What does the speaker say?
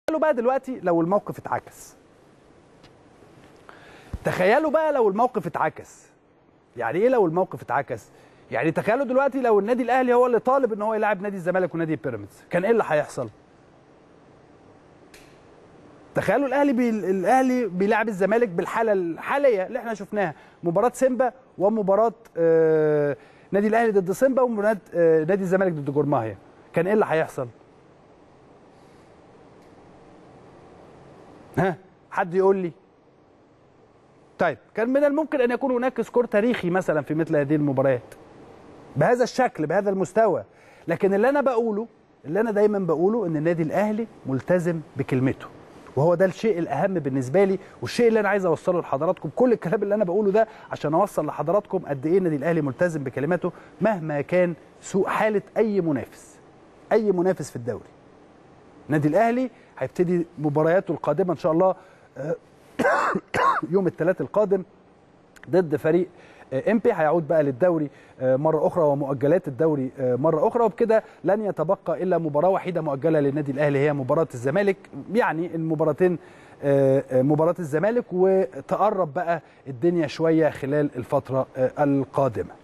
تخيلوا بقى دلوقتي لو الموقف اتعكس تخيلوا بقى لو الموقف اتعكس يعني ايه لو الموقف اتعكس يعني تخيلوا دلوقتي لو النادي الاهلي هو اللي طالب ان هو يلعب نادي الزمالك ونادي بيراميدز كان ايه اللي هيحصل تخيلوا الاهلي بي... الاهلي بيلعب الزمالك بالحاله الحاليه اللي احنا شفناها مباراه سيمبا ومباراه آه... نادي الاهلي ضد سيمبا ومباراه آه... نادي الزمالك ضد جورماهيا كان ايه اللي هيحصل ها حد يقول لي طيب كان من الممكن ان يكون هناك سكور تاريخي مثلا في مثل هذه المباريات بهذا الشكل بهذا المستوى لكن اللي انا بقوله اللي انا دايما بقوله ان النادي الاهلي ملتزم بكلمته وهو ده الشيء الاهم بالنسبه لي والشيء اللي انا عايز اوصله لحضراتكم كل الكلام اللي انا بقوله ده عشان اوصل لحضراتكم قد ايه النادي الاهلي ملتزم بكلمته مهما كان سوء حاله اي منافس اي منافس في الدوري النادي الاهلي هيبتدي مبارياته القادمه ان شاء الله يوم الثلاث القادم ضد فريق امبي هيعود بقى للدوري مره اخرى ومؤجلات الدوري مره اخرى وبكده لن يتبقى الا مباراه وحيده مؤجله للنادي الاهلي هي مباراه الزمالك يعني المباراتين مباراه الزمالك وتقرب بقى الدنيا شويه خلال الفتره القادمه